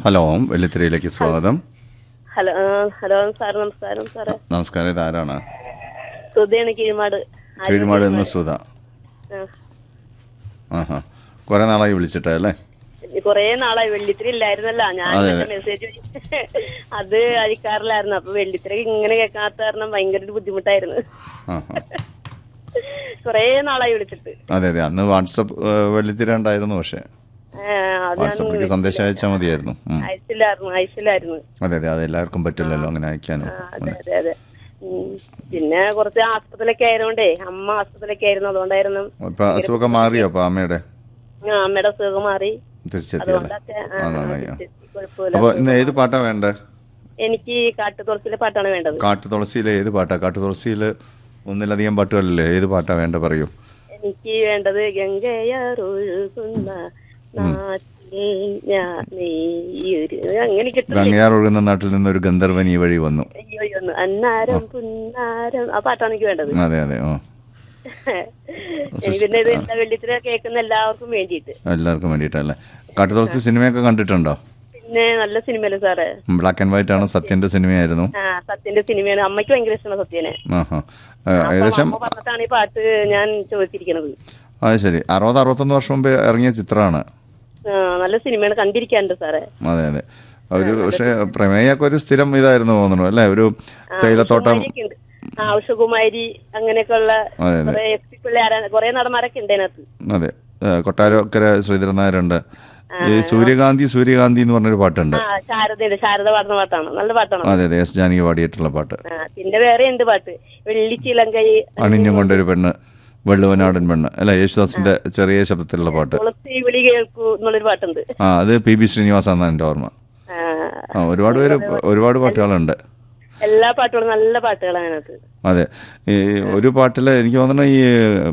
Hello വെള്ളിത്തിരയിലേക്ക് സ്വാഗതം hello ആ, hello sir നമസ്കാരം സാറേ നമസ്കാരം ഇതാരാണ് സുധയാണ് കീഴ്മാട് കീഴ്മാട് എന്ന സുധ ആ. ആഹാ കുറെ നാളായി വിളിച്ചിട്ടേ അല്ലേ കൊറേ നാളായി വെള്ളിത്തിരി ഇല്ലായിരുന്നല്ലോ ഞാൻ അതെ, ഇങ്ങനത്തെ മെസ്സേജ് അത് അഴിക്കാറില്ലായിരുന്നു അപ്പൊ വെള്ളിത്തിരി ഇങ്ങനെ കേൾക്കാത്ത കാരണം ഭയങ്കര ഒരു ബുദ്ധിമുട്ടായിരുന്നു ആഹാ കൊറേ നാളായി വിളിച്ചിട്ട് അതെ അതെ അന്ന് വാട്സപ്പ് ഏഹ്, വെള്ളിത്തിര ഉണ്ടായിരുന്നു പക്ഷേ ആ, അത് ഞാൻ വാട്സപ്പിലേക്ക് സന്ദേശം അയച്ചാൽ മതിയായിരുന്നു ഉം. അയച്ചില്ലായിരുന്നു അയച്ചില്ലായിരുന്നു അതെ അതെ അത് എല്ലാവർക്കും പറ്റില്ലല്ലോ അങ്ങനെ അയക്കാനും ആ, അതെ അതെ അതെ ഉം. പിന്നെ കുറച്ച് ആസ്പത്രിയിലൊക്കെ ആയതുകൊണ്ടേ അമ്മ ആസ്പത്രിയിലൊക്കെ ആയിരുന്നു അതുകൊണ്ടായിരുന്നു ഇപ്പൊ അസുഖമൊക്കെ മാറിയോ അപ്പൊ അമ്മയുടെ ആ, അമ്മയുടെ സുഖം മാറി തിരിച്ചെത്തിയല്ലേ അതുകൊണ്ടൊക്കെ ആ, ആ ആ, നന്നായി ആ. കുഴപ്പമില്ല അപ്പൊ ഇന്ന് ഏത് പാട്ടാ വേണ്ടേ എനിക്ക് കാട്ടുതുളസിലെ പാട്ടാണ് വേണ്ടത് കാട്ടു തുളസിയിലെ ഏത് പാട്ടാ കാട്ടു തുളസിയിൽ ഒന്നിലധികം പാട്ടുകളില്ലേ ഏത് പാട്ടാ വേണ്ട പറയൂ എനിക്ക് വേണ്ടത് ഗംഗയാറൊഴുകുന്ന നാട്ടിൽ ഞാൻ നീയൊരു അങ്ങനെ കിട്ടും ഗംഗയാർ ഒഴുകുന്ന നാട്ടിൽ നിന്ന് ഒരു ഗന്ധർവൻ ഈ വഴി വന്നു അയ്യോ അയ്യോ ഒന്ന് അന്നാരം പുന്നാരം ആ പാട്ടാണ് എനിക്ക് വേണ്ടത് അതെ അതെ ഓ എനിക്ക് പിന്നെ ഇത് എല്ലാ വെള്ളിത്തിര കേൾക്കുന്ന എല്ലാവർക്കും വേണ്ടിയിട്ട് എല്ലാവർക്കും വേണ്ടിയിട്ടല്ലേ കാട്ടു തുളസി സിനിമയൊക്കെ കണ്ടിട്ടുണ്ടോ പിന്നെ നല്ല സിനിമയല്ലേ സാറേ ബ്ലാക്ക് ആൻഡ് വൈറ്റ് ആണ് സത്യന്റെ സിനിമയായിരുന്നു ആ സത്യന്റെ സിനിമയാണ് അമ്മയ്ക്ക് ഭയങ്കര ഇഷ്ടമാണ് സത്യനെ ആഹാ ഏ, ഏകദേശം അമ്മ പറഞ്ഞിട്ടാണ് ഈ പാട്ട് ഞാൻ ചോദിച്ചിരിക്കുന്നത് അത് ശരി അറുപത് അറുപത്തൊന്ന് വർഷം മുമ്പ് ഇറങ്ങിയ ചിത്രമാണ് ആ, നല്ല സിനിമയാണ് കണ്ടിരിക്കാനുണ്ട് സാറേ അതെ അതെ ഒരു പക്ഷേ പ്രമേയൊക്കെ ഒരു സ്ഥിരം ഇതായിരുന്നു തോന്നുന്നു അല്ലേ ഒരു തേയിലത്തോട്ടം ഉഷകുമാരിയൊക്കെ ഉണ്ട്. ആ ഉഷകുമാരി അങ്ങനെയൊക്കെയുള്ള അതെ അതെ കുറെ എസ് പി പിള്ളേർ കുറെ നടന്മാരൊക്കെ ഉണ്ട് അതിനകത്ത് അതെ ഏ, കൊട്ടാരക്കര ശ്രീധരൻ നായരുണ്ട് ഈ സൂര്യകാന്തി സൂര്യകാന്തി എന്ന് പറഞ്ഞൊരു പാട്ടുണ്ട് ആ ശാരദയുണ്ട് ശാരദ പാടുന്ന പാട്ടാണ് നല്ല പാട്ടാണ് അതെ അതെ എസ് ജാനകി പാടിയിട്ടുള്ള പാട്ട് ആ, പിന്നെ വേറെ ഉണ്ട് പാട്ട് വെള്ളിച്ചിലങ്കൈ അണിഞ്ഞും കൊണ്ടൊരു പെണ്ണ് വെള്ളുവനാടൻ പെണ്ണ് അല്ല യേശുദാസിന്റെ ചെറിയ ശബ്ദത്തിലുള്ള പാട്ട് തുളസി വിളി കേൾക്കൂ എന്നുള്ളൊരു പാട്ടുണ്ട് ആ അത് പി ബി ശ്രീനിവാസാണ് എൻ്റെ ഓർമ്മ ആ, ആ ഒരുപാട് പേര് ഒരുപാട് പാട്ടുകളുണ്ട് എല്ലാ പാട്ടുകളും നല്ല പാട്ടുകളാണ് അതിനകത്ത് അതെ ഈ ഒരു പാട്ടിൽ എനിക്ക് തോന്നുന്നു ഈ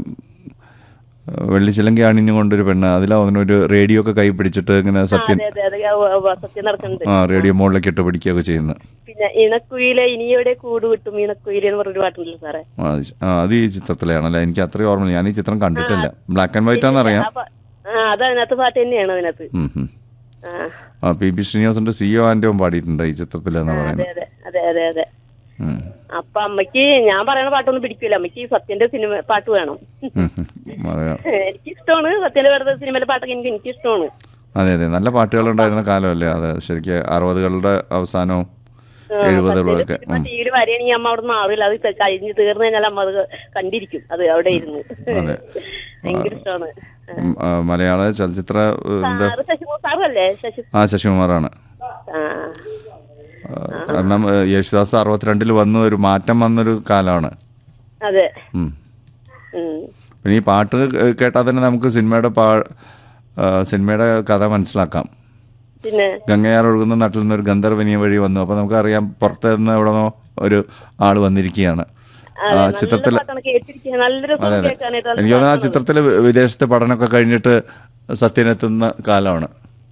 വെള്ളിച്ചിലങ്കി അണിഞ്ഞു കൊണ്ടൊരു പെണ്ണ് അതിലാ തോന്നുന്നു ഒരു റേഡിയോ ഒക്കെ കൈ പിടിച്ചിട്ട് ഇങ്ങനെ ആ, സത്യൻ അതെ അതെ അതെ ഉവ്വ് ഉവ്വ് സത്യം നടക്കുന്നുണ്ട് ആ റേഡിയോ മുകളിലേക്ക് ഇട്ട് പിടിക്കുകയൊക്കെ ചെയ്യുന്നത് പിന്നെ ഇണക്കുയിലെ ഇനിയോടെ കൂട് കിട്ടും ഇണക്കുയിലെ എന്ന് പറഞ്ഞൊരു പാട്ടുണ്ടല്ലോ സാറേ ആ, അത് ശ- ആ, അത് ഈ ചിത്രത്തിലാണല്ലേ എനിക്ക് അത്രയും ഓർമ്മ ഞാൻ ഈ ചിത്രം കണ്ടിട്ടില്ല ബ്ലാക്ക് ആൻഡ് വൈറ്റ് ആണെന്നറിയാം ആ പാ- ആ അത് അതിനകത്ത് പാട്ട് തന്നെയാണ് അതിനകത്ത് ഉം, ഉം. ആ ആ പി ബി ശ്രീനിവാസന്റെ സിഒ ആൻഡവും പാടിയിട്ടുണ്ട് ഈ ചിത്രത്തിൽ എന്നാ അതെ പറയുന്നത് അതെ അതെ അതെ അതെ ഉം. അപ്പൊ അമ്മയ്ക്ക് ഞാൻ പറയുന്ന പാട്ടൊന്നും പിടിക്കില്ല അമ്മയ്ക്ക് സത്യന്റെ സിനിമ പാട്ട് വേണം ഉം, ഉം. അറിയാം. എനിക്ക് ഇഷ്ടമാണ് സത്യന്റെ വെറുതെ സിനിമയിലെ പാട്ടൊക്കെ എനിക്ക് എനിക്ക് ഇഷ്ടമാണ് അതെ അതെ നല്ല പാട്ടുകളുണ്ടായിരുന്ന കാലമല്ലേ അത് ശരിക്കും അറുപതുകളുടെ അവസാനവും എഴുപതുകളൊക്കെ ഉം. ടി വിയിൽ വരികയാണെങ്കിൽ അമ്മ അവിടെ മാറില്ല അത് ക- കഴിഞ്ഞ് തീർന്നു കഴിഞ്ഞാൽ അമ്മ അത് കണ്ടിരിക്കും അത് അവിടെ ഇരുന്ന് അതെ. ഭയങ്കര ഇഷ്ടമാണ് ഉം, ആ, മലയാള ചലച്ചിത്ര ഏഹ്, എന്താ സാറ് ശശികുമാർ സാറല്ലേ ശശി ആ ശശികുമാറാണ് ആ ആ, കാരണം ഏഹ്, യേശുദാസ് അറുപത്തിരണ്ടിൽ വന്നു ഒരു മാറ്റം വന്നൊരു കാലമാണ് അതെ ഉം. ഉം. പിന്നെ ഈ പാട്ട് കേ- കേട്ടാൽ തന്നെ നമുക്ക് സിനിമയുടെ പാ ആ, സിനിമയുടെ കഥ മനസ്സിലാക്കാം പിന്നെ ഗംഗയാർ ഒഴുകുന്ന നാട്ടിൽ നിന്ന് ഒരു ഗന്ധർവനിയ വഴി വന്നു അപ്പോൾ നമുക്കറിയാം പുറത്ത് നിന്ന് എവിടെ നിന്നോ ഒരു ആൾ വന്നിരിക്കുകയാണ് അതെ, ആ നല്ല ചിത്രത്തിൽ പാട്ടാണ് കേട്ടിരിക്കുക നല്ല രസം അതെ അതെ കേൾക്കാനായിട്ട് നല്ല എനിക്ക് തോന്നുന്നു ആ പാട്ടാണ്. ചിത്രത്തിൽ വിദേശത്തെ പഠനമൊക്കെ കഴിഞ്ഞിട്ട് സത്യനെത്തുന്ന കാലമാണ്